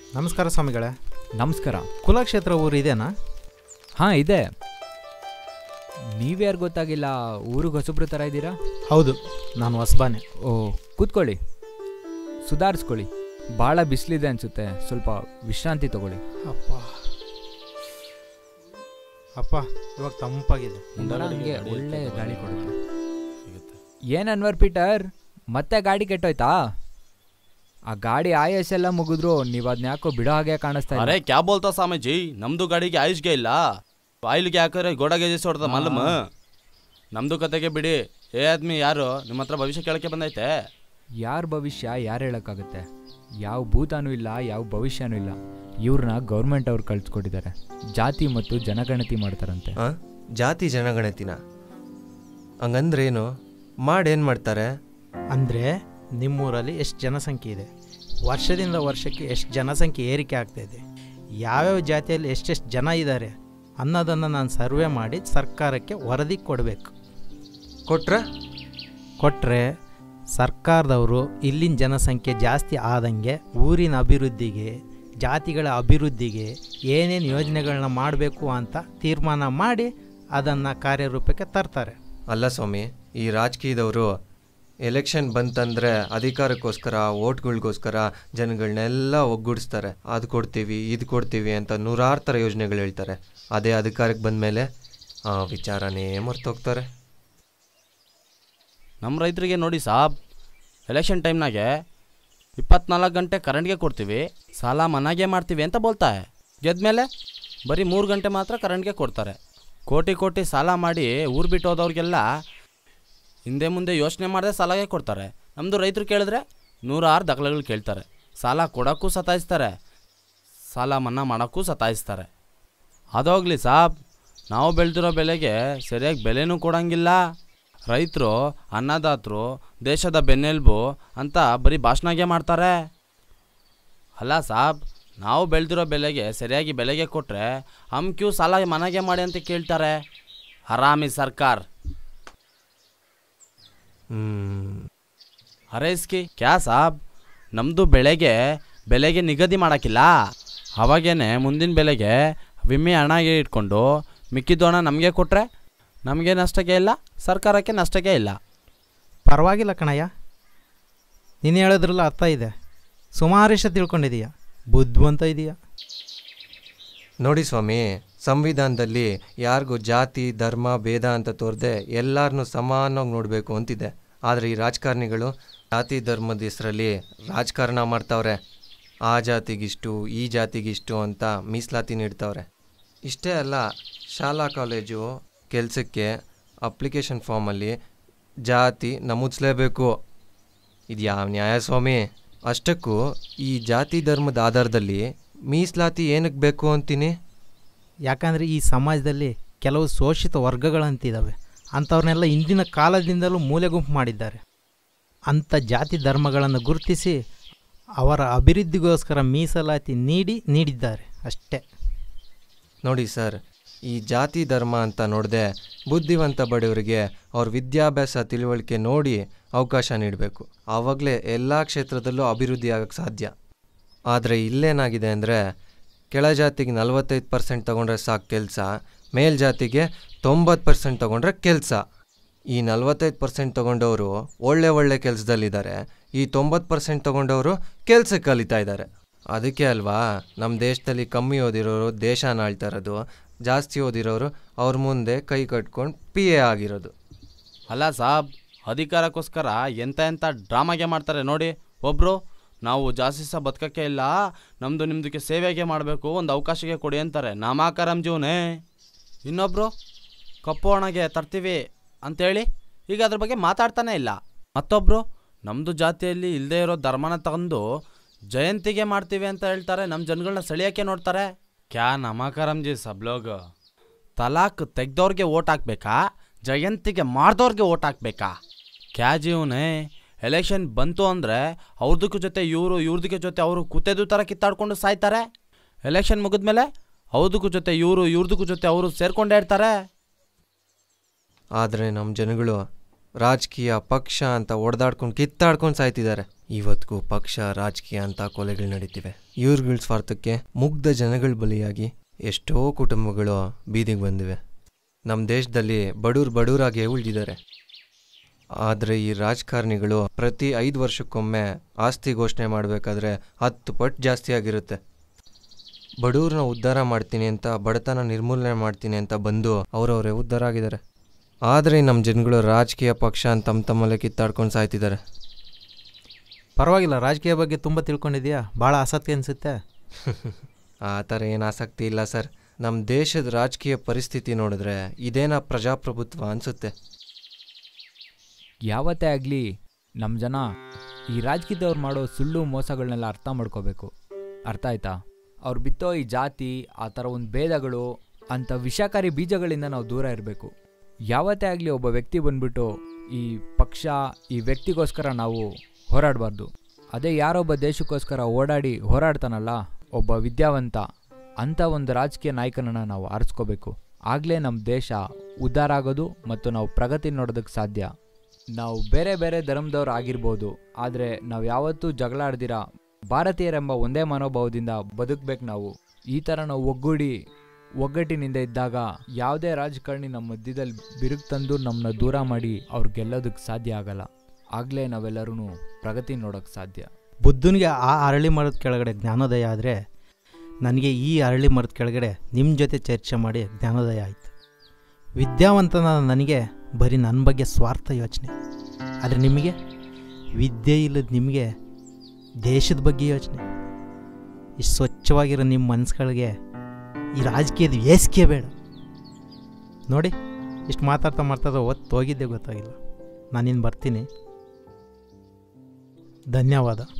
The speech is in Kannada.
ನಮಸ್ಕಾರ ಸ್ವಾಮಿಗಳೇ ನಮಸ್ಕಾರ ಕುಲಕ್ಷೇತ್ರ ಊರು ಇದೇನಾ ಹಾಂ ಇದೆ ನೀವ್ಯಾರು ಗೊತ್ತಾಗಿಲ್ಲ ಊರಿಗೆ ಹೊಸಬ್ರು ಥರ ಇದ್ದೀರಾ ಹೌದು ನಾನು ಹೊಸಬಾನೆ ಓ ಕೂತ್ಕೊಳ್ಳಿ ಸುಧಾರಿಸ್ಕೊಳ್ಳಿ ಭಾಳ ಬಿಸಿಲಿದೆ ಅನಿಸುತ್ತೆ ಸ್ವಲ್ಪ ವಿಶ್ರಾಂತಿ ತಗೊಳ್ಳಿ ಅಪ್ಪ ಅಪ್ಪ ಇವಾಗ ತಂಪಾಗಿದೆ ಒಂಥರ ಹಂಗೆ ಒಳ್ಳೆ ಗಾಳಿ ಕೊಡುತ್ತೆ ಏನು ಅನ್ವರ್ ಪೀಟರ್ ಮತ್ತೆ ಗಾಡಿ ಕೆಟ್ಟೋಯ್ತಾ ಆ ಗಾಡಿ ಆಯಸ್ ಎಲ್ಲ ಮುಗಿದ್ರು ನೀವು ಅದನ್ನ ಯಾಕೋ ಬಿಡೋ ಹಾಗೆ ಕಾಣಿಸ್ತಾ ಅರೆ ಇಲ್ಲ ಕ್ಯಾ ಬೋಲ್ತಾ ಸ್ವಾಮೀಜಿ ನಮ್ದು ಗಾಡಿಗೆ ಆಯುಷ್ಗೆ ಇಲ್ಲ ಆಯಿಲ್ಗೆ ಹಾಕಿದ್ರೆ ಗೋಡಾಗೆ ಹೊಡ್ದ ಮಲ್ಲಮ್ಮ ನಮ್ದು ಕತೆಗೆ ಬಿಡಿ ಏ ಆದ್ಮಿ ಯಾರು ನಿಮ್ಮ ಹತ್ರ ಭವಿಷ್ಯ ಕೇಳಕ್ಕೆ ಬಂದೈತೆ ಯಾರ ಭವಿಷ್ಯ ಯಾರು ಹೇಳೋಕ್ಕಾಗುತ್ತೆ ಯಾವ ಭೂತಾನೂ ಇಲ್ಲ ಯಾವ ಭವಿಷ್ಯನೂ ಇಲ್ಲ ಇವ್ರನ್ನ ಗೌರ್ಮೆಂಟ್ ಅವ್ರು ಕಳ್ಸ್ಕೊಟ್ಟಿದ್ದಾರೆ ಜಾತಿ ಮತ್ತು ಜನಗಣತಿ ಮಾಡ್ತಾರಂತೆ ಆ? ಜಾತಿ ಜನಗಣತಿನ ಹಂಗಂದ್ರೇನು ಮಾಡೇನು ಮಾಡ್ತಾರೆ ಅಂದರೆ ನಿಮ್ಮೂರಲ್ಲಿ ಎಷ್ಟು ಜನಸಂಖ್ಯೆ ಇದೆ ವರ್ಷದಿಂದ ವರ್ಷಕ್ಕೆ ಎಷ್ಟು ಜನಸಂಖ್ಯೆ ಏರಿಕೆ ಆಗ್ತಾ ಇದೆ ಯಾವ್ಯಾವ ಜಾತಿಯಲ್ಲಿ ಎಷ್ಟೆಷ್ಟು ಜನ ಇದ್ದಾರೆ ಅನ್ನೋದನ್ನು ನಾನು ಸರ್ವೆ ಮಾಡಿ ಸರ್ಕಾರಕ್ಕೆ ವರದಿ ಕೊಡಬೇಕು ಕೊಟ್ರ ಕೊಟ್ಟರೆ ಸರ್ಕಾರದವರು ಇಲ್ಲಿನ ಜನಸಂಖ್ಯೆ ಜಾಸ್ತಿ ಆದಂಗೆ ಊರಿನ ಅಭಿವೃದ್ಧಿಗೆ ಜಾತಿಗಳ ಅಭಿವೃದ್ಧಿಗೆ ಏನೇನು ಯೋಜನೆಗಳನ್ನ ಮಾಡಬೇಕು ಅಂತ ತೀರ್ಮಾನ ಮಾಡಿ ಅದನ್ನು ಕಾರ್ಯರೂಪಕ್ಕೆ ತರ್ತಾರೆ ಅಲ್ಲ ಸ್ವಾಮಿ ಈ ರಾಜಕೀಯದವರು ಎಲೆಕ್ಷನ್ ಬಂತಂದ್ರೆ ಅಧಿಕಾರಕ್ಕೋಸ್ಕರ ಓಟ್ಗಳಿಗೋಸ್ಕರ ಜನಗಳನ್ನೆಲ್ಲ ಒಗ್ಗೂಡಿಸ್ತಾರೆ ಅದು ಕೊಡ್ತೀವಿ ಇದು ಕೊಡ್ತೀವಿ ಅಂತ ನೂರಾರು ಥರ ಯೋಜನೆಗಳು ಹೇಳ್ತಾರೆ ಅದೇ ಅಧಿಕಾರಕ್ಕೆ ಬಂದಮೇಲೆ ಆ ವಿಚಾರನೇ ಮರ್ತೋಗ್ತಾರೆ ನಮ್ಮ ರೈತರಿಗೆ ನೋಡಿ ಸಾಬ್ ಎಲೆಕ್ಷನ್ ಟೈಮ್ನಾಗೆ ಇಪ್ಪತ್ನಾಲ್ಕು ಗಂಟೆ ಕರೆಂಟ್ಗೆ ಕೊಡ್ತೀವಿ ಸಾಲ ಮನಾಗೆ ಮಾಡ್ತೀವಿ ಅಂತ ಬೋಲ್ತಾರೆ ಗೆದ್ಮೇಲೆ ಬರೀ ಮೂರು ಗಂಟೆ ಮಾತ್ರ ಕರೆಂಟ್ಗೆ ಕೊಡ್ತಾರೆ ಕೋಟಿ ಕೋಟಿ ಸಾಲ ಮಾಡಿ ಊರು ಬಿಟ್ಟು ಹೋದವ್ರಿಗೆಲ್ಲ ಹಿಂದೆ ಮುಂದೆ ಯೋಚನೆ ಮಾಡದೆ ಸಾಲಗೆ ಕೊಡ್ತಾರೆ ನಮ್ಮದು ರೈತರು ಕೇಳಿದ್ರೆ ನೂರಾರು ದಾಖಲೆಗಳು ಕೇಳ್ತಾರೆ ಸಾಲ ಕೊಡೋಕ್ಕೂ ಸತಾಯಿಸ್ತಾರೆ ಸಾಲ ಮನ್ನಾ ಮಾಡೋಕ್ಕೂ ಸತಾಯಿಸ್ತಾರೆ ಅದೋಗ್ಲಿ ಸಾಬ್ ನಾವು ಬೆಳೆದಿರೋ ಬೆಲೆಗೆ ಸರಿಯಾಗಿ ಬೆಲೆನೂ ಕೊಡಂಗಿಲ್ಲ ರೈತರು ಅನ್ನದಾತರು ದೇಶದ ಬೆನ್ನೆಲುಬು ಅಂತ ಬರೀ ಭಾಷಣಗೆ ಮಾಡ್ತಾರೆ ಅಲ್ಲ ಸಾಬ್ ನಾವು ಬೆಳೆದಿರೋ ಬೆಲೆಗೆ ಸರಿಯಾಗಿ ಬೆಲೆಗೆ ಕೊಟ್ಟರೆ ಹಮ್ ಕ್ಯೂ ಸಾಲ ಮನೆಗೆ ಮಾಡಿ ಅಂತ ಕೇಳ್ತಾರೆ ಹರಾಮಿ ಸರ್ಕಾರ್ ಹ್ಮ್ ಅರೆ ಇಸ್ಕಿ ಕ್ಯಾ ಸಾಬ್ ನಮ್ಮದು ಬೆಳೆಗೆ ಬೆಲೆಗೆ ನಿಗದಿ ಮಾಡೋಕ್ಕಿಲ್ಲ ಅವಾಗೇನೆ ಮುಂದಿನ ಬೆಲೆಗೆ ವಿಮೆ ಹಣಗೆ ಇಟ್ಕೊಂಡು ಮಿಕ್ಕಿದ್ದು ಹಣ ನಮಗೆ ಕೊಟ್ಟರೆ ನಮಗೆ ನಷ್ಟಕ್ಕೆ ಇಲ್ಲ ಸರ್ಕಾರಕ್ಕೆ ನಷ್ಟಕ್ಕೆ ಇಲ್ಲ ಪರವಾಗಿಲ್ಲ ಕಣಯ್ಯ ನೀನು ಹೇಳೋದ್ರಲ್ಲ ಅರ್ಥ ಇದೆ ಸುಮಾರಿಷ್ಟ ತಿಳ್ಕೊಂಡಿದೀಯ ಬುದ್ಧಿವಂತ ಇದೆಯಾ ನೋಡಿ ಸ್ವಾಮಿ ಸಂವಿಧಾನದಲ್ಲಿ ಯಾರಿಗೂ ಜಾತಿ ಧರ್ಮ ಭೇದ ಅಂತ ತೋರದೆ ಎಲ್ಲರನ್ನೂ ಸಮಾನವಾಗಿ ನೋಡಬೇಕು ಅಂತಿದೆ ಆದರೆ ಈ ರಾಜಕಾರಣಿಗಳು ಜಾತಿ ಧರ್ಮದ ಹೆಸರಲ್ಲಿ ರಾಜಕಾರಣ ಮಾಡ್ತಾವ್ರೆ ಆ ಜಾತಿಗಿಷ್ಟು ಈ ಜಾತಿಗಿಷ್ಟು ಅಂತ ಮೀಸಲಾತಿ ನೀಡ್ತಾವ್ರೆ ಇಷ್ಟೇ ಅಲ್ಲ ಶಾಲಾ ಕಾಲೇಜು ಕೆಲಸಕ್ಕೆ ಅಪ್ಲಿಕೇಶನ್ ಫಾರ್ಮಲ್ಲಿ ಜಾತಿ ನಮೂದಿಸ್ಲೇಬೇಕು ಇದು ಯಾವ ನ್ಯಾಯ ಸ್ವಾಮಿ ಅಷ್ಟಕ್ಕೂ ಈ ಜಾತಿ ಧರ್ಮದ ಆಧಾರದಲ್ಲಿ ಮೀಸಲಾತಿ ಏನಕ್ಕೆ ಬೇಕು ಅಂತೀನಿ ಯಾಕಂದರೆ ಈ ಸಮಾಜದಲ್ಲಿ ಕೆಲವು ಶೋಷಿತ ವರ್ಗಗಳಂತಿದ್ದಾವೆ ಅಂಥವ್ರನ್ನೆಲ್ಲ ಇಂದಿನ ಕಾಲದಿಂದಲೂ ಮೂಲೆ ಗುಂಪು ಮಾಡಿದ್ದಾರೆ ಅಂಥ ಜಾತಿ ಧರ್ಮಗಳನ್ನು ಗುರುತಿಸಿ ಅವರ ಅಭಿವೃದ್ಧಿಗೋಸ್ಕರ ಮೀಸಲಾತಿ ನೀಡಿ ನೀಡಿದ್ದಾರೆ ಅಷ್ಟೇ ನೋಡಿ ಸರ್ ಈ ಜಾತಿ ಧರ್ಮ ಅಂತ ನೋಡದೆ ಬುದ್ಧಿವಂತ ಬಡವರಿಗೆ ಅವ್ರ ವಿದ್ಯಾಭ್ಯಾಸ ತಿಳುವಳಿಕೆ ನೋಡಿ ಅವಕಾಶ ನೀಡಬೇಕು ಆವಾಗಲೇ ಎಲ್ಲ ಕ್ಷೇತ್ರದಲ್ಲೂ ಅಭಿವೃದ್ಧಿ ಆಗಕ್ಕೆ ಸಾಧ್ಯ ಆದರೆ ಇಲ್ಲೇನಾಗಿದೆ ಅಂದರೆ ಕೆಳಜಾತಿಗೆ ನಲವತ್ತೈದು ಪರ್ಸೆಂಟ್ ತೊಗೊಂಡ್ರೆ ಸಾಕು ಕೆಲಸ ಮೇಲ್ಜಾತಿಗೆ ತೊಂಬತ್ತು ಪರ್ಸೆಂಟ್ ತೊಗೊಂಡ್ರೆ ಕೆಲಸ ಈ ನಲವತ್ತೈದು ಪರ್ಸೆಂಟ್ ತೊಗೊಂಡವರು ಒಳ್ಳೆ ಒಳ್ಳೆ ಕೆಲಸದಲ್ಲಿದ್ದಾರೆ ಈ ತೊಂಬತ್ತು ಪರ್ಸೆಂಟ್ ತೊಗೊಂಡವರು ಕೆಲಸಕ್ಕೆ ಕಲಿತಾ ಇದ್ದಾರೆ ಅದಕ್ಕೆ ಅಲ್ವಾ ನಮ್ಮ ದೇಶದಲ್ಲಿ ಕಮ್ಮಿ ಓದಿರೋರು ದೇಶನ ಆಳ್ತಾ ಇರೋದು ಜಾಸ್ತಿ ಓದಿರೋರು ಅವ್ರ ಮುಂದೆ ಕೈ ಕಟ್ಕೊಂಡು ಪಿ ಎ ಆಗಿರೋದು ಅಲ್ಲ ಸಾಬ್ ಅಧಿಕಾರಕ್ಕೋಸ್ಕರ ಎಂತ ಎಂಥ ಡ್ರಾಮಾಗೆ ಮಾಡ್ತಾರೆ ನೋಡಿ ಒಬ್ಬರು ನಾವು ಜಾಸ್ತಿ ಸಹ ಬದುಕಕ್ಕೆ ಇಲ್ಲ ನಮ್ಮದು ನಿಮ್ಮದಕ್ಕೆ ಸೇವೆಗೆ ಮಾಡಬೇಕು ಒಂದು ಅವಕಾಶಕ್ಕೆ ಕೊಡಿ ಅಂತಾರೆ ನಾಮಾಕರಂ ಜೀವನೇ ಇನ್ನೊಬ್ಬರು ಕಪ್ಪು ಹಣಗೆ ತರ್ತೀವಿ ಅಂತೇಳಿ ಈಗ ಅದ್ರ ಬಗ್ಗೆ ಮಾತಾಡ್ತಾನೆ ಇಲ್ಲ ಮತ್ತೊಬ್ಬರು ನಮ್ಮದು ಜಾತಿಯಲ್ಲಿ ಇಲ್ಲದೆ ಇರೋ ಧರ್ಮನ ತಗೊಂಡು ಜಯಂತಿಗೆ ಮಾಡ್ತೀವಿ ಅಂತ ಹೇಳ್ತಾರೆ ನಮ್ಮ ಜನಗಳನ್ನ ಸೆಳೆಯೋಕ್ಕೆ ನೋಡ್ತಾರೆ ಕ್ಯಾ ನಮಾಕರಂ ಜಿ ಸಬ್ ಲೋಗ್ ತಲಾಕ್ ತೆಗ್ದವ್ರಿಗೆ ಓಟ್ ಹಾಕ್ಬೇಕಾ ಜಯಂತಿಗೆ ಮಾಡ್ದವ್ರಿಗೆ ಓಟ್ ಹಾಕ್ಬೇಕಾ ಕ್ಯಾ ಜೀವನೇ ಎಲೆಕ್ಷನ್ ಬಂತು ಅಂದರೆ ಅವ್ರದಕ್ಕೂ ಜೊತೆ ಇವರು ಇವ್ರದಕ್ಕೆ ಜೊತೆ ಅವರು ಕುತ್ತೆದು ಥರ ಕಿತ್ತಾಡ್ಕೊಂಡು ಸಾಯ್ತಾರೆ ಎಲೆಕ್ಷನ್ ಮುಗಿದ್ಮೇಲೆ ಅವ್ರದಕ್ಕೂ ಜೊತೆ ಇವರು ಇವ್ರದಕ್ಕೂ ಜೊತೆ ಅವರು ಸೇರ್ಕೊಂಡೇ ಇರ್ತಾರೆ ಆದರೆ ನಮ್ಮ ಜನಗಳು ರಾಜಕೀಯ ಪಕ್ಷ ಅಂತ ಹೊಡೆದಾಡ್ಕೊಂಡು ಕಿತ್ತಾಡ್ಕೊಂಡು ಸಾಯ್ತಿದ್ದಾರೆ ಇವತ್ತಿಗೂ ಪಕ್ಷ ರಾಜಕೀಯ ಅಂತ ಕೊಲೆಗಳು ನಡೀತಿವೆ ಇವ್ರುಗಳ ಸ್ವಾರ್ಥಕ್ಕೆ ಮುಗ್ಧ ಜನಗಳ ಬಲಿಯಾಗಿ ಎಷ್ಟೋ ಕುಟುಂಬಗಳು ಬೀದಿಗೆ ಬಂದಿವೆ ನಮ್ಮ ದೇಶದಲ್ಲಿ ಬಡವ್ರು ಬಡವರಾಗೆ ಉಳಿದಿದ್ದಾರೆ ಆದರೆ ಈ ರಾಜಕಾರಣಿಗಳು ಪ್ರತಿ ಐದು ವರ್ಷಕ್ಕೊಮ್ಮೆ ಆಸ್ತಿ ಘೋಷಣೆ ಮಾಡಬೇಕಾದ್ರೆ ಹತ್ತು ಪಟ್ಟು ಜಾಸ್ತಿ ಆಗಿರುತ್ತೆ ಬಡವ್ರನ್ನ ಉದ್ಧಾರ ಮಾಡ್ತೀನಿ ಅಂತ ಬಡತನ ನಿರ್ಮೂಲನೆ ಮಾಡ್ತೀನಿ ಅಂತ ಬಂದು ಅವರವರೇ ಉದ್ಧಾರ ಆಗಿದ್ದಾರೆ ಆದರೆ ನಮ್ಮ ಜನಗಳು ರಾಜಕೀಯ ಪಕ್ಷ ಅಂತ ತಮ್ಮ ತಮ್ಮಲ್ಲೇ ಕಿತ್ತಾಡ್ಕೊಂಡು ಸಾಯ್ತಿದ್ದಾರೆ ಪರವಾಗಿಲ್ಲ ರಾಜಕೀಯ ಬಗ್ಗೆ ತುಂಬ ತಿಳ್ಕೊಂಡಿದ್ಯಾ ಭಾಳ ಆಸಕ್ತಿ ಅನಿಸುತ್ತೆ ಆ ಥರ ಏನು ಆಸಕ್ತಿ ಇಲ್ಲ ಸರ್ ನಮ್ಮ ದೇಶದ ರಾಜಕೀಯ ಪರಿಸ್ಥಿತಿ ನೋಡಿದ್ರೆ ಇದೇನಾ ಪ್ರಜಾಪ್ರಭುತ್ವ ಅನಿಸುತ್ತೆ ಯಾವತ್ತೇ ಆಗಲಿ ನಮ್ಮ ಜನ ಈ ರಾಜಕೀಯದವ್ರು ಮಾಡೋ ಸುಳ್ಳು ಮೋಸಗಳನ್ನೆಲ್ಲ ಅರ್ಥ ಮಾಡ್ಕೋಬೇಕು ಅರ್ಥ ಆಯ್ತಾ ಅವ್ರು ಬಿತ್ತೋ ಈ ಜಾತಿ ಆ ಥರ ಒಂದು ಭೇದಗಳು ಅಂಥ ವಿಷಕಾರಿ ಬೀಜಗಳಿಂದ ನಾವು ದೂರ ಇರಬೇಕು ಯಾವತ್ತೇ ಆಗಲಿ ಒಬ್ಬ ವ್ಯಕ್ತಿ ಬಂದ್ಬಿಟ್ಟು ಈ ಪಕ್ಷ ಈ ವ್ಯಕ್ತಿಗೋಸ್ಕರ ನಾವು ಹೋರಾಡಬಾರ್ದು ಅದೇ ಯಾರೊಬ್ಬ ದೇಶಕ್ಕೋಸ್ಕರ ಓಡಾಡಿ ಹೋರಾಡ್ತಾನಲ್ಲ ಒಬ್ಬ ವಿದ್ಯಾವಂತ ಅಂಥ ಒಂದು ರಾಜಕೀಯ ನಾಯಕನನ್ನು ನಾವು ಆರಿಸ್ಕೋಬೇಕು ಆಗಲೇ ನಮ್ಮ ದೇಶ ಉದ್ಧಾರ ಆಗೋದು ಮತ್ತು ನಾವು ಪ್ರಗತಿ ನೋಡೋದಕ್ಕೆ ಸಾಧ್ಯ ನಾವು ಬೇರೆ ಬೇರೆ ಧರ್ಮದವ್ರು ಆಗಿರ್ಬೋದು ಆದರೆ ನಾವು ಯಾವತ್ತೂ ಜಗಳ ಆಡ್ದಿರ ಭಾರತೀಯರೆಂಬ ಒಂದೇ ಮನೋಭಾವದಿಂದ ಬದುಕಬೇಕು ನಾವು ಈ ಥರ ನಾವು ಒಗ್ಗೂಡಿ ಒಗ್ಗಟ್ಟಿನಿಂದ ಇದ್ದಾಗ ಯಾವುದೇ ರಾಜಕಾರಣಿ ನಮ್ಮ ಮಧ್ಯದಲ್ಲಿ ಬಿರುಕು ತಂದು ನಮ್ಮನ್ನ ದೂರ ಮಾಡಿ ಅವ್ರು ಗೆಲ್ಲೋದಕ್ಕೆ ಸಾಧ್ಯ ಆಗಲ್ಲ ಆಗಲೇ ನಾವೆಲ್ಲರೂ ಪ್ರಗತಿ ನೋಡೋಕ್ಕೆ ಸಾಧ್ಯ ಬುದ್ಧನಿಗೆ ಆ ಅರಳಿ ಮರದ ಕೆಳಗಡೆ ಜ್ಞಾನೋದಯ ಆದರೆ ನನಗೆ ಈ ಅರಳಿ ಮರದ ಕೆಳಗಡೆ ನಿಮ್ಮ ಜೊತೆ ಚರ್ಚೆ ಮಾಡಿ ಜ್ಞಾನೋದಯ ಆಯಿತು ವಿದ್ಯಾವಂತನ ನನಗೆ ಬರೀ ನನ್ನ ಬಗ್ಗೆ ಸ್ವಾರ್ಥ ಯೋಚನೆ ಆದರೆ ನಿಮಗೆ ವಿದ್ಯೆ ಇಲ್ಲದ ನಿಮಗೆ ದೇಶದ ಬಗ್ಗೆ ಯೋಚನೆ ಇಷ್ಟು ಸ್ವಚ್ಛವಾಗಿರೋ ನಿಮ್ಮ ಮನಸ್ಸುಗಳಿಗೆ ಈ ರಾಜಕೀಯದ ಏಸಿಕೆ ಬೇಡ ನೋಡಿ ಇಷ್ಟು ಮಾತಾಡ್ತಾ ಮಾತಾಡ್ತಾ ಒತ್ತು ಹೋಗಿದ್ದೆ ಗೊತ್ತಾಗಿಲ್ಲ ನಾನಿನ್ನು ಬರ್ತೀನಿ ಧನ್ಯವಾದ